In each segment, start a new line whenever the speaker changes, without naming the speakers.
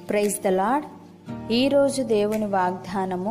praise the lord ఈరోజు దేవుని వాగ్దానము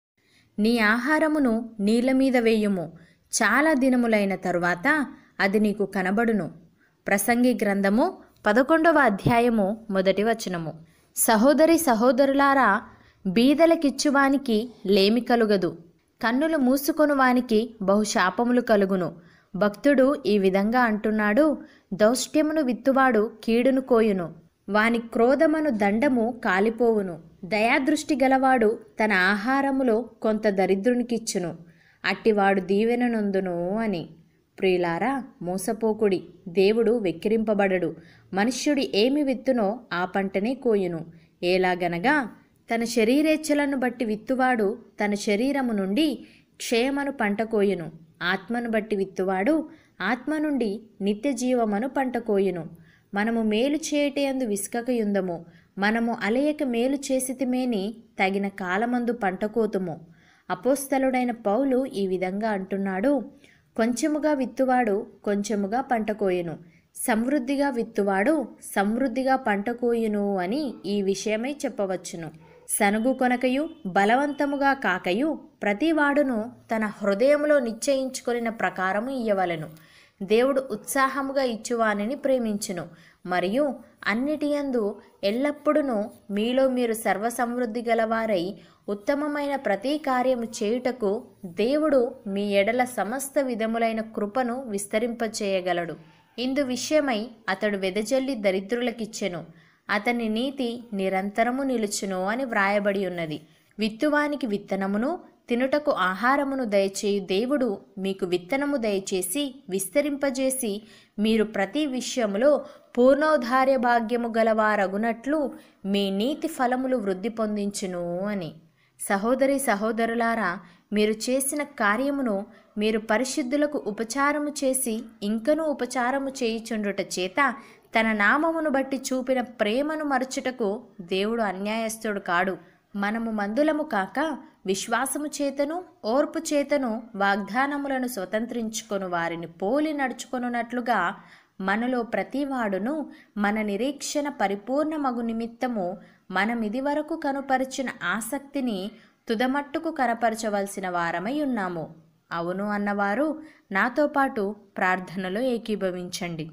నీ ఆహారమును నీళ్ళ మీద వేయుము చాలా దినములైన తరువాత అది నీకు కనబడును ప్రసంగి గ్రంథము పదకొండవ అధ్యాయము మొదటి వచనము సహోదరి సహోదరులారా బీదలకిచ్చువానికి లేమి కలుగదు కన్నులు మూసుకొను వానికి బహుశాపములు కలుగును భక్తుడు ఈ విధంగా అంటున్నాడు దౌష్ట్యమును విత్తువాడు కీడును కోయును వాని క్రోధమను దండము కాలిపోవును దయాదృష్టి గలవాడు తన ఆహారములో కొంత దరిద్రునికిచ్చును అట్టివాడు దీవెననొందును అని ప్రియులారా మోసపోకుడి దేవుడు వెక్కిరింపబడడు మనుష్యుడు ఏమి విత్తునో ఆ పంటనే కోయును ఎలాగనగా తన శరీరేచ్ఛలను బట్టి విత్తువాడు తన శరీరము నుండి క్షయమను పంట కోయును ఆత్మను బట్టి విత్తువాడు ఆత్మ నుండి నిత్య జీవమను పంట కోయును మనము మేలు చేయటయందు విసుకకయుందము మనము అలయక మేలు చేసితిమేని తగిన కాలమందు పంట కోతుము అపోస్తలుడైన పౌలు ఈ విధంగా అంటున్నాడు కొంచెముగా విత్తువాడు కొంచెముగా పంట కోయును సమృద్ధిగా విత్తువాడు సమృద్ధిగా పంట కోయును అని ఈ విషయమై చెప్పవచ్చును సనుగు కొనకయు బలవంతముగా కాకయు ప్రతివాడును తన హృదయములో నిశ్చయించుకొనిన ప్రకారము ఇయ్యవలెను దేవుడు ఉత్సాహముగా ఇచ్చువానిని ప్రేమించును మరియు అన్నిటియందు ఎల్లప్పుడూ మీలో మీరు సర్వసమృద్ధి గలవారై ఉత్తమమైన ప్రతి కార్యము చేయుటకు దేవుడు మీ ఎడల సమస్త విధములైన కృపను విస్తరింపచేయగలడు ఇందు విషయమై అతడు వెదజల్లి దరిద్రులకిచ్చెను అతని నీతి నిరంతరము నిలుచును అని వ్రాయబడి ఉన్నది విత్తువానికి విత్తనమును తినుటకు ఆహారమును దయచేయు దేవుడు మీకు విత్తనము దయచేసి విస్తరింపజేసి మీరు ప్రతి విషయములో పూర్ణోద్ధార్య భాగ్యము గలవారగునట్లు మీ నీతి ఫలములు వృద్ధి పొందించును అని సహోదరి సహోదరులారా మీరు చేసిన కార్యమును మీరు పరిశుద్ధులకు ఉపచారము చేసి ఇంకనూ ఉపచారము చేయుచుండుట చేత తన నామమును బట్టి చూపిన ప్రేమను మరచుటకు దేవుడు అన్యాయస్తుడు కాడు మనము మందులము కాక విశ్వాసము చేతను ఓర్పు చేతను వాగ్దానములను స్వతంత్రించుకొను వారిని పోలి నడుచుకొనున్నట్లుగా మనలో ప్రతివాడును మన నిరీక్షణ పరిపూర్ణమగు నిమిత్తము మనమిది వరకు కనుపరిచిన ఆసక్తిని తుదమట్టుకు కనపరచవలసిన వారమై ఉన్నాము అవును అన్నవారు నాతో పాటు ప్రార్థనలో ఏకీభవించండి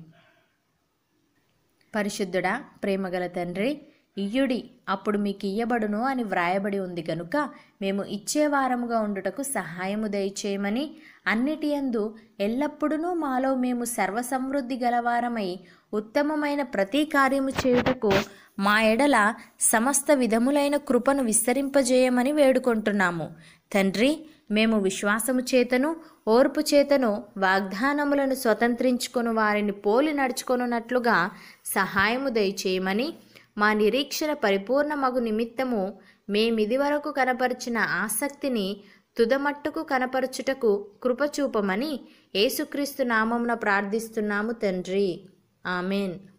పరిశుద్ధుడా ప్రేమగల తండ్రి ఇయ్యుడి అప్పుడు మీకు ఇయ్యబడును అని వ్రాయబడి ఉంది గనుక మేము ఇచ్చేవారముగా ఉండుటకు సహాయము దయచేయమని అన్నిటి యందు ఎల్లప్పుడూ మాలో మేము సర్వసమృద్ధి గలవారమై ఉత్తమమైన ప్రతి కార్యము చేయుటకు మా ఎడల సమస్త విధములైన కృపను విస్తరింపజేయమని వేడుకుంటున్నాము తండ్రి మేము విశ్వాసము చేతను ఓర్పు చేతను వాగ్దానములను స్వతంత్రించుకొను వారిని పోలి నడుచుకొనున్నట్లుగా సహాయము దయచేయమని మా నిరీక్షణ పరిపూర్ణమగు నిమిత్తము మేమిది వరకు కనపరిచిన ఆసక్తిని తుదమట్టుకు కనపరచుటకు కృపచూపమని యేసుక్రీస్తు నామమున ప్రార్థిస్తున్నాము తండ్రి ఆమెన్